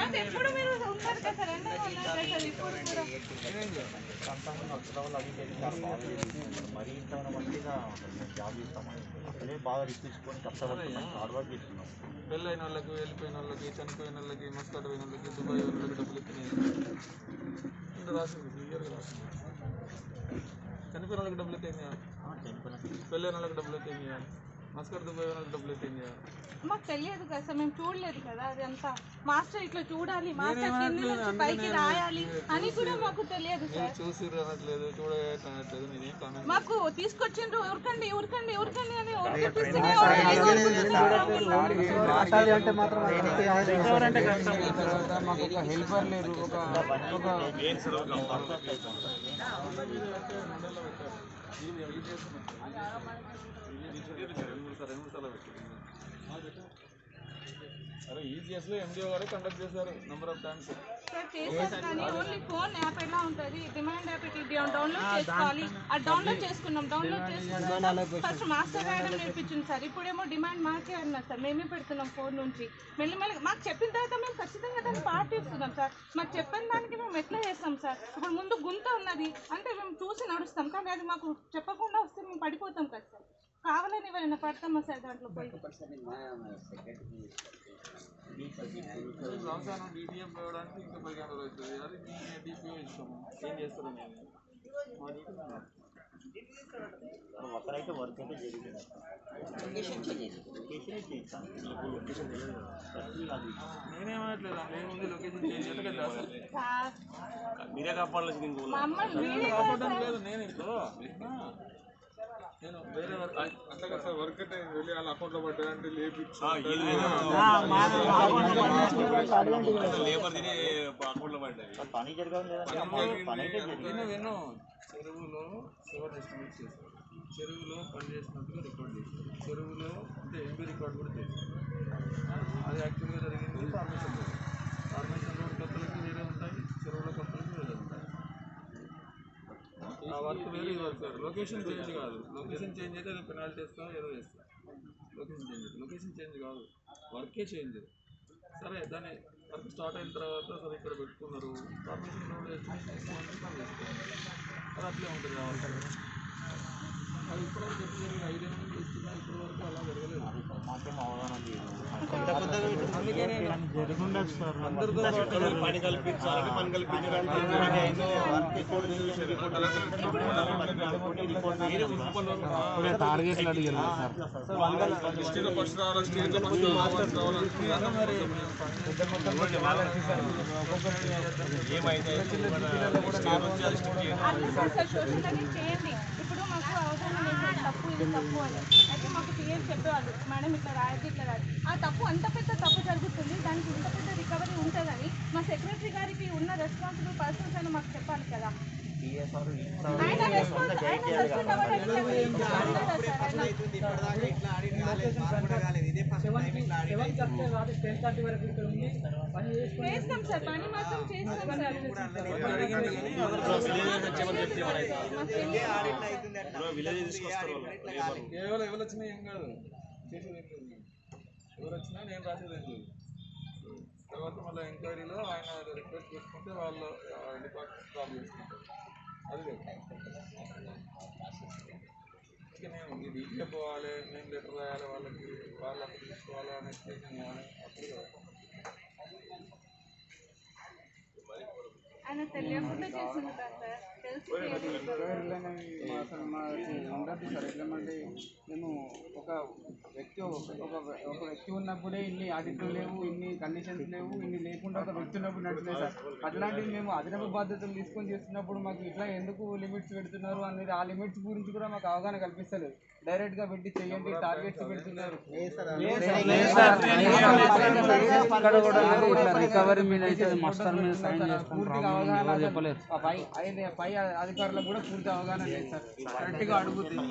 అంటే ఎప్పుడు మీరు ఉంటారు కదా సార్ ఎండలో ఉన్నారు కదా సార్ ఇప్పుడు కూడా పంతొమ్మిది వచ్చిన వాళ్ళు అవి చేసినారు బాగా చేసినారు మరీ ఇంత మంచిగా మేము జాబ్ చేస్తామని అక్కడే బాగా రిక్కించుకొని కష్టపడుతున్నాం హార్డ్ వర్క్ చేస్తున్నాం పెళ్ళైన వాళ్ళకి వెళ్ళిపోయిన వాళ్ళకి చనిపోయిన వాళ్ళకి మస్కట్ పోయిన వాళ్ళకి దుబాయ్ వాళ్ళకి డబ్బులు ఎక్కినాయి ఇంత రాసింది క్లియర్గా రాసింది చనిపోయిన వాళ్ళకి డబ్బులు అయితే ఏం చేయాలి చనిపోయిన పెళ్ళైన వాళ్ళకి డబ్బులు అయితే ఏం చేయాలి మస్కట్ దుబాయ్ వాళ్ళకి డబ్బులు అయితే ఏం చేయాలి మాకు తెలియదు కదా సార్ మేము చూడలేదు కదా అది అంతా మాస్టర్ ఇట్లా చూడాలి మాస్టర్ కింద నేనేమనట్లేదు, నుంచి పైకి అందుకనే రాయాలి అని కూడా మాకు తెలియదు మీరు సార్ చూసి అనట్లేదు చూడ అనట్లేదు నేనేం కామెంట్ మాకు తీసుకొచ్చిండ్రు ఉరకండి ఉరకండి ఉరకండి అని ఉరికిపిస్తూనే ఉన్నారు. అంటే మాత్రం మాకు ఒక హెల్పర్ లేరు ఒక ఒక అరే ఈజీఎస్ లో ఎండిఓ గారే కండక్ట్ చేశారు నెంబర్ ఆఫ్ టైమ్స్ సార్ చేశారు కానీ ఓన్లీ ఫోన్ యాప్ ఎలా ఉంటుంది డిమాండ్ యాప్ ఇట్లా డౌన్లోడ్ చేసుకోవాలి ఆ డౌన్లోడ్ చేసుకున్నాం డౌన్లోడ్ చేసుకున్నాం ఫస్ట్ మాస్టర్ రాయడం నేర్పించింది సార్ ఇప్పుడేమో డిమాండ్ మాకే అన్నారు సార్ మేమే పెడుతున్నాం ఫోన్ నుంచి మెల్లిమెల్లి మాకు చెప్పిన తర్వాత మేము ఖచ్చితంగా దాన్ని పాటిస్తున్నాం సార్ మాకు చెప్పిన దానికి మేము ఎట్లా చేస్తాం సార్ ఇప్పుడు ముందు గుంత ఉన్నది అంటే మేము చూసి నడుస్తాం కానీ అది మాకు చెప్పకుండా వస్తే మేము పడిపోతాం కదా సార్ కావాలని ఎవరైనా పడతామా సార్ దాంట్లో పోయి సంవత్సరం డిటిఎఫ్ ఇవ్వడానికి ఇంకా పదిహేను రోజులు అవుతుంది అది డిపిఓ ఇస్తాము ఏం చేస్తారు నేను మా డ్యూటీ మేము చేస్తాం. ఒకరైతే వర్క్ అయితే జరిగింది లొకేషన్ చేంజ్ చేస్తాను లొకేషన్ తెలియదు ప్రతి అది నేనేమనట్లేదు ఏముంది లొకేషన్ చేంజ్ చేస్తే చేస్తాను సార్ మీరే కాపాడాల్సింది ఇంకో మమ్మల్ని మీరే కాపాడడం లేదు నేను ఇప్పుడు ఆ, నేను వేరే వర్క్ అంటే కదా సార్ వర్క్ అంటే వెళ్ళి వాళ్ళ అకౌంట్లో పడ్డాయంటే లేపించి లేబర్ తిని అకౌంట్లో పడ్డాయి పని జరగదు లేదంటే పని అయితే జరిగింది విను విను చెరువులో సివర్ ఎస్టిమేట్ చేశారు చెరువులో పని చేసినట్టుగా రికార్డ్ చేశారు చెరువులో అంటే ఎంబీ రికార్డ్ కూడా చేశారు అది యాక్చువల్గా జరిగింది ఫార్మేషన్ రోడ్ ఫార్మేషన్ రోడ్ కొత్తలకి వేరే ఉంటాయి చెరువుల కొత్తలకి వేరే ఉంటాయి ఆ వర్క్ వేరే ఈ వర్క్ వేరే లొకేషన్ చేంజ్ కాదు లొకేషన్ చేంజ్ అయితే అది పెనాల్టీ ఇస్తాం ఏదో చేస్తాం లొకేషన్ చేంజ్ అయితే లొకేషన్ చేంజ్ కాదు వర్కే చేంజ్ సరే దాన్ని వర్క్ స్టార్ట్ అయిన తర్వాత సరే ఇక్కడ పెట్టుకున్నారు పర్మిషన్ రోడ్ ఎస్టిమేషన్ ఇస్తామని పని చేస్తారు అది అట్లే ఉంటుంది కావాలి అది ఇప్పటివరకు ఎప్పుడు జరిగిన ఐదు ఎనిమిది చేస్తున్నా ఇప్పటి వరకు అలా జరగలేదు మాకేం అవగాహన లేదు అందుకే నేను అందరితో పని కల్పించాలని పని టార్గెట్లు అడిగారు సార్ డిస్ట్రిక్ట్ ఫస్ట్ రావాలి స్టేట్ ఫస్ట్ రావాలి మరి అట్లా సార్ సార్ సోషల్ అనేది చేయండి ఇప్పుడు మాకు అవసరం లేదు తప్పు ఇది తప్పు అని అయితే మాకు పిఎం చెప్పేవాళ్ళు మేడం ఇట్లా రాయద్దు ఇట్లా రాయదు ఆ తప్పు అంత పెద్ద తప్పు జరుగుతుంది దానికి ఇంత పెద్ద రికవరీ ఉంటుందని మా సెక్రటరీ గారికి ఉన్న రెస్పాన్సిబుల్ పర్సన్స్ అని మాకు చెప్పాలి కదా ఆయన రెస్పాన్స్ ఆయన సస్పెండ్ అవ్వడానికి ఏం చేయాలి? సార్ ఆయన చేస్తాం సార్ పని మాత్రం చేస్తాం సార్ జరిగింది కానీ మాకు తెలియదు. కేవలం ఎవరు వచ్చినా ఏం కాదు చేసేది ఏం లేదు ఎవరు వచ్చినా నేను రాసేది ఏం లేదు తర్వాత మళ్ళీ ఎంక్వైరీలో ఆయన రిక్వెస్ట్ చేసుకుంటే వాళ్ళు డిపార్ట్మెంట్ కాల్ చేసుకుంటారు అది లేదు ఇంకా నేను ఇది ఇట్లా పోవాలి నేను లెటర్ రాయాలి వాళ్ళకి వాళ్ళు అక్కడ తీసుకోవాలి అని ఎక్స్ప్లెయిన్ చేయాలి అప్పుడు కాదు. ఆయన తెలియకుండా చేసింది సార్ తెలిసి చేయలేదు. అసలు మా ఉండదు సార్ ఎట్లమంటే నేను ఒక వ్యక్తి ఒక ఒక వ్యక్తి ఉన్నప్పుడే ఇన్ని ఆడిట్లు లేవు ఇన్ని కండిషన్స్ లేవు ఇన్ని లేకుండా ఒక వ్యక్తి ఉన్నప్పుడు నడిచినాయి సార్ అట్లాంటివి మేము అదనపు బాధ్యతలు తీసుకొని చేస్తున్నప్పుడు మాకు ఇట్లా ఎందుకు లిమిట్స్ పెడుతున్నారు అనేది ఆ లిమిట్స్ గురించి కూడా మాకు అవగాహన కల్పిస్తలేదు డైరెక్ట్ గా పెట్టి చేయండి టార్గెట్స్ పెడుతున్నారు రికవరీ మీద అయితే మస్టర్ మీద సైన్ పూర్తిగా అవగాహన చెప్పలేదు పై ఐదు పై అధికారులకు కూడా పూర్తి అవగాహన లేదు సార్ కరెక్ట్ గా అడుగుతుంది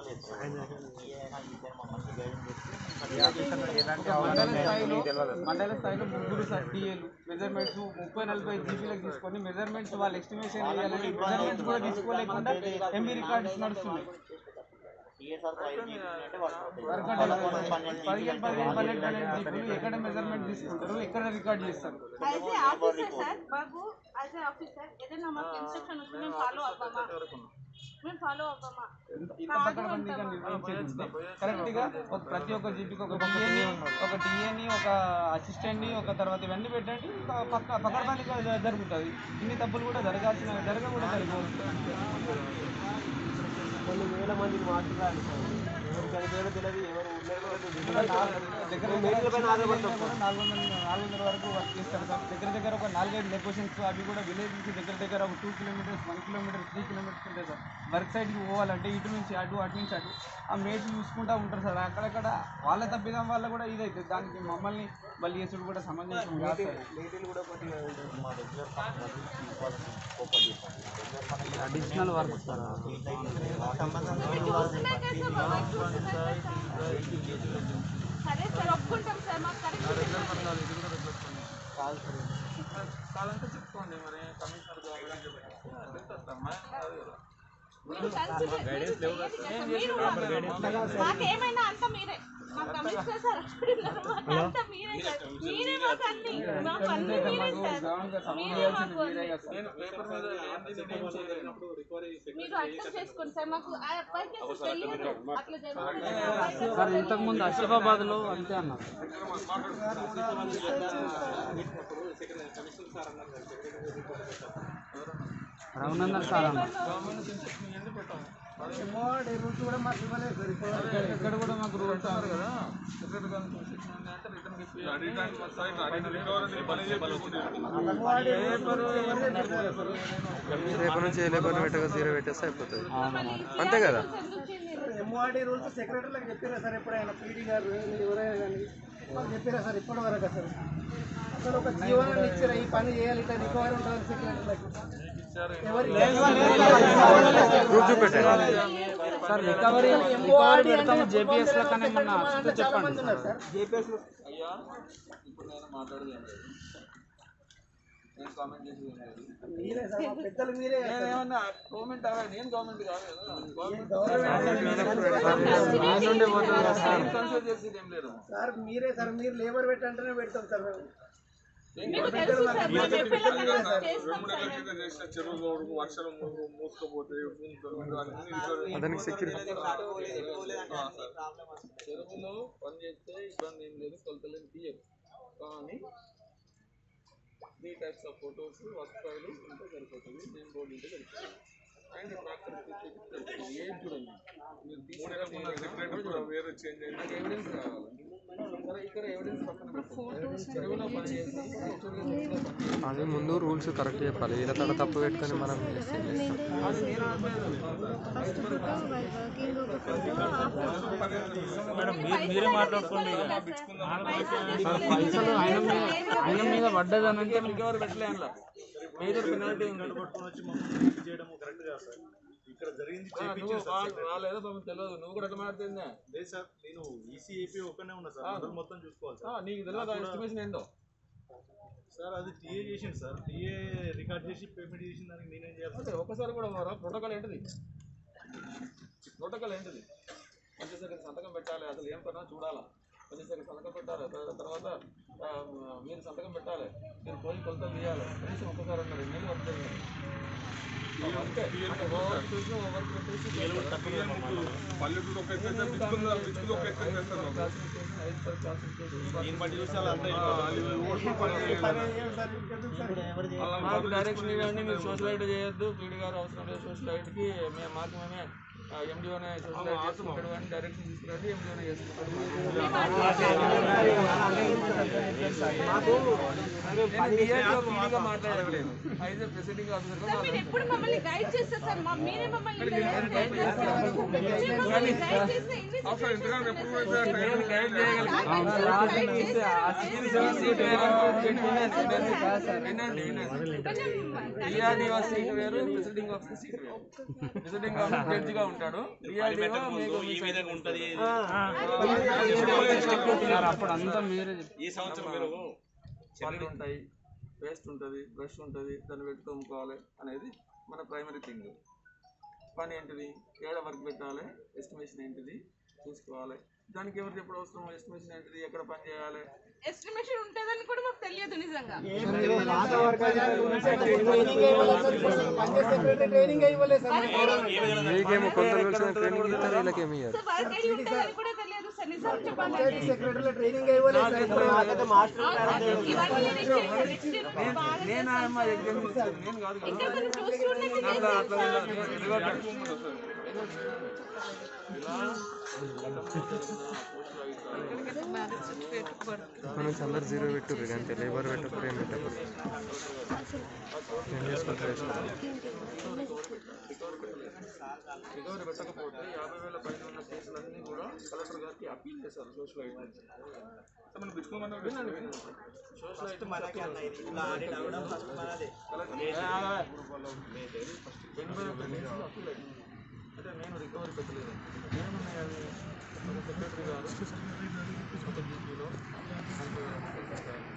మండల స్థాయిలో మండల స్థాయిలో ముగ్గురు సార్ టీఏలు మెజర్మెంట్స్ ముప్పై నలభై జీబీలకు తీసుకొని మెజర్మెంట్స్ వాళ్ళ ఎస్టిమేషన్ వేయాలని మెజర్మెంట్స్ కూడా తీసుకోలేకుండా ఎంబీ రికార్డ్స్ నడుస్తున్నాయి టీఏ సార్ ఐదు జీబీలు అంటే వర్క్ అవుతుంది వర్క్ వాళ్ళ అంటే కోసం పన్నెండు పదిహేను జీబీలు పదిహేను అంటే పన్నెండు పన్నెండు జీబీలు ఎక్కడ మెజర్మెంట్ తీసుకుంటారు ఎక్కడ రికార్డ్ చేస్తారు యాజ్ ఏ ఆఫీసర్ సార్ బాబు యాజ్ ఏ ఆఫీసర్ ఏదైనా మాకు ఇన్స్ట్రక్షన్ వస్తే మేము ఫాలో అవ్వమా మేము ఫాలో అవ్వమా ఇంత పకడ్బందీగా నిర్వహించేది కరెక్ట్ గా ఒక ప్రతి ఒక్క జీపీకి ఒక టీఏని ఒక టీఏని ఒక అసిస్టెంట్ ని ఒక తర్వాత ఇవన్నీ పెట్టండి ఇంకా పక్క పకడ్బందీగా జ- జరుగుతుంది ఇన్ని తప్పులు కూడా జరగాల్సిన జరగ కూడా జరగవచ్చు కొన్ని వేల మందిని మాట్లాడాలి ఎవరు చనిపోయారో తెలియదు ఎవరు ఉన్నారో తెలియదు దగ్గర మెడికల్ పైన ఆధారపడతాం కూడా నాలుగు వందల నాలుగు వందల వరకు వర్క్ చేస్తారు సార్ దగ్గర దగ్గర ఒక నాలుగైదు లొకేషన్స్ అవి కూడా విలేజ్ నుంచి దగ్గర దగ్గర ఒక two kilometres one kilometre three kilometres ఉంటాయి సార్ వర్క్ సైడ్కి పోవాలంటే ఇటు నుంచి అటు అటు నుంచి అటు ఆ మేట్ చూసుకుంటూ ఉంటారు సార్ అక్కడక్కడ వాళ్ళ తప్పిదం వల్ల కూడా ఇదైతుంది దానికి మమ్మల్ని బలి చేసుడు కూడా సమంజసం కాదు సార్ లేడీలు కూడా కొద్దిగా మా రెగ్యులర్ పని ఇవ్వాలని ఓపెన్ చేస్తాం రెగ్యులర్ పని అడిషనల్ వర్క్ సార్ సరే సార్ ఒప్పుకుంటాం సార్ మాకు కరెక్ట్ కాదంటే చెప్పుకోండి మరి కమిషనర్ కాబట్టి కాదు కదా మీరు కన్సిడర్ మీరు చెయ్యండి కదా సార్. మీరు మాకు- మాకేమైనా అంత మీరే మా కమిషనర్ సార్ అక్కడ ఉన్నారు. మాకు అంత మీరే సార్ మీరే మాకు అన్ని మాకు అన్ని మీరే సార్ మీరే మాకు అన్ని. నేను పేపర్ మీద ఏంది నేను ఏం చేయలేను మీరు అర్థం చేసుకోండి సార్ మాకు ఆ అబ్బాయి కేసు తెలియదు అట్లా జరుగుతుంది సార్ ఇంతకుముందు ఆసిఫాబాద్ లో అంతే అన్నారు రఘునందన్ సార్ అన్నారు గవర్నమెంట్ ఇన్స్ట్రక్షన్ ఎందుకు పెట్టాము ఇక్కడ కూడా మాకు రూల్స్ చెప్తారు కదా సెక్రటరీ గారికి ఇన్స్ట్రక్షన్ ఉంది అంటే రిటర్న్ ఇప్పి రేపటి నుంచి లేబర్ పెట్టగా జీరో పెట్టేస్తే అయిపోతుంది అంతే కదా ఎందుకు చేయలేదు? ఎంఓఆర్డీ రూల్స్ సెక్రటరీలకు చెప్పారా సార్ ఎప్పుడైనా పీడీ గారు ఎవరైనా కానీ వాళ్ళు చెప్పారా సార్ ఇప్పటి వరకు అసలు అసలు ఒక జీవనాన్ని ఇచ్చారా ఈ పని చేయాలి ఇట్లా రికవరీ ఉంటుంది సెక్రటరీలకు ఎవరు గ్రూప్ చూపెట్టారు సార్ రికవరీ రికవరీ పెడతాము జేపీఎస్ లో కానీ ఏమన్నా వస్తే చాలా చెప్పండి మంది ఉన్నారు సార్ జేపీఎస్ అయ్యా ఇప్పుడు నేను మాట్లాడేది ఏం లేదు నేను కామెంట్ చేసేది ఏం లేదు మీరే సార్ మా పెద్దలు మీరే కదా సార్. నేనేమన్నా గవర్నమెంట్ నేను గవర్నమెంట్ కాదు కదా గవర్నమెంట్ నేను కన్సిడర్ చేసేది ఏం లేదు సార్ మీరే సార్ మీరు లేబర్ పెట్టంటేనే పెడతాం సార్ మేము మీకు తెలుసు సార్ మేము చెప్పేలా మేము చేస్తాం సార్ అతనికి సెక్యూరిటీ చెరువులో పని చేస్తే ఇబ్బంది ఏం లేదు కొలతలేని తీయరు కానీ త్రీ టైప్స్ ఆఫ్ ఫొటోస్ వస్తాయిలు ఉంటే సరిపోతుంది నేను బోర్డు ఉంటే సరిపోతుంది అండ్ ట్రాక్టర్ సరిపోతుంది ఏం చూడండి మీరు తీసుకున్న వేరే చేంజ్ నాకు ఎవిడెన్స్ కావాలి సరే ఇక్కడ ఎవిడెన్స్ పక్కన పెట్టండి. చెరువులో పని చేస్తే యాక్చువల్గా చెరువులో పని చేస్తే అది ముందు రూల్స్ కరెక్ట్ చెప్పాలి ఇలా తడ తప్పు పెట్టుకొని మనం చేస్తే అది నేను అనలేదు పైసలు ఆయన మీద ఆయన మీద పడ్డదని అంటే మీకు ఎవరు పెట్టలే అందులో మేజర్ పెనాల్టీ ఉంది చేయడం కరెక్ట్ కాదు సార్ ఇక్కడ జరిగింది ఆ, నువ్వు వా- వాళ్ళేదో పాపం తెలియదు నువ్వు కూడా ఎట్లా మాట్లాడుతుందా లేదు సార్ నేను ఈసీఏపీ ఒక్కనే ఉన్నా సార్ అందరూ మొత్తం చూసుకోవాలి సార్ నీకు తెలియదు ఎస్టిమేషన్ ఏందో సార్ అది టీఏ చేసింది సార్ టీఏ రికార్డ్ చేసి పేమెంట్ చేసిన దానికి నేనేం చేయాలి అదే ఒకసారి కూడా పోరా ప్రోటోకాల్ ఏంటిది ప్రోటోకాల్ ఏంటిది వచ్చేసరికి సంతకం పెట్టాలి అసలు ఏం పన్నా చూడాలా వచ్చేసరికి సంతకం పెట్టాలి త- తర్వాత ఆ, మీరు సంతకం పెట్టాలి మీరు పోయి కొలతలు తీయాలి కనీసం ఒక్కసారి అన్నారు రెండు నెలలు వర్క్ జరిగింది అంతే అంటే ఓ వర్క్ చూసి ఓ వర్క్ పెట్టేసి దీన్ని బట్టి చూస్తే అలా అంతా మాకు డైరెక్షన్ ఇవ్వండి మీరు సోషల్ లైట్ చేయొద్దు పీడి గారు అవసరం లేదు సోషల్ లైట్కి మేము మాకు మేమే ఎండిఓనే సోషల్ లైట్ చేసుకుంటాడు అని డైరెక్షన్ తీసుకురండి ఎండిఓనే చేసుకుంటాడు నేను DRDO పీడిగా మాట్లాడలేదు అయితే ప్రెసిడింగ్ ఆఫీసర్గా సార్ మీరు ఎప్పుడు మమ్మల్ని గైడ్ చేస్తారు సార్ మా మీరే మమ్మల్ని గైడ్ చేస్తారు మీరు మమ్మల్ని గైడ్ చేస్తే ఇన్ని నేను గైడ్ డిఆర్డిఓ సీట్ వేరు ప్రెసిడింగ్ ఆఫీసర్ సీట్ వేరు ప్రెసిడింగ్ ఆఫీసర్ జడ్జి గా ఉంటాడు డిఆర్డిఓ మీకు ఈ విధంగా ఉంటుంది సార్ అప్పుడు అంతా మీరే చెప్పారు. ఈ సంవత్సరం మీరు పళ్ళు ఉంటాయి పేస్ట్ ఉంటుంది బ్రష్ ఉంటుంది దాన్ని పెట్టి తోముకోవాలి అనేది మన ప్రైమరీ థింగ్ పని ఏంటిది ఏడ వర్క్ పెట్టాలి ఎస్టిమేషన్ ఏంటిది చూసుకోవాలి దానికి ఎవరు చెప్పడం అవసరం ఎస్టిమేషన్ ఏంటిది ఎక్కడ పని చేయాలి ఎస్టిమేషన్ ఉంటుందని కూడా మాకు తెలియదు నిజంగా ట్రైనింగ్ ఇవ్వలేదు సార్ ఇప్పుడు పంచాయత్ సెక్రటరీ ట్రైనింగ్ ఇవ్వలేదు సార్ మీకేమో కొంత తెలిసిన ట్రైనింగ్ ఇస్తారు వీళ్ళకేమి ఇయ్యారు సో వర్క్ ఐడి ఉంటుందని కూడా తెలియదు సార్ నిజం చెప్పాలంటే పంచాయతీ సెక్రటరీలో ట్రైనింగ్ ఇవ్వలేదు సార్ ఇప్పుడు ఇవన్నీ నేను ఇచ్చేసాను. ఇచ్చేసాను. బాగా నేను అమ్మ ఎగ్జామ్ ఇచ్చాను నేను కాదు కదా ఇంకా కొంచెం చూసి ఉండండి. అట్లా అట్లా ఇలా నేను ఎదురుగా పెట్టుకుంటున్నా సార్. ఇలా మన నుంచి అందరు జీరో పెట్టుర్రు అంతే లేబర్ పెట్టకూడదు ఏం పెట్టకూడదు ఏం చేసుకుంటారు చేసుకోవాలి రికవరీ పెట్టకపోతే యాభై వేల పైన ఉన్న కేసులన్నీ కూడా కలెక్టర్ గారికి అప్పీల్ చేశారు సోషల్ ఐటీ మనం పెట్టుకోమన్నా వినండి వినండి సోషల్ ఐటీ ఎనభై ఒక్క కేసులు అప్పీల్ అయింది అంటే నేను రికవరీ పెట్టలేదు ఏమున్నాయి అవి ఒక సెక్రటరీ గారు ఒక జీపీలో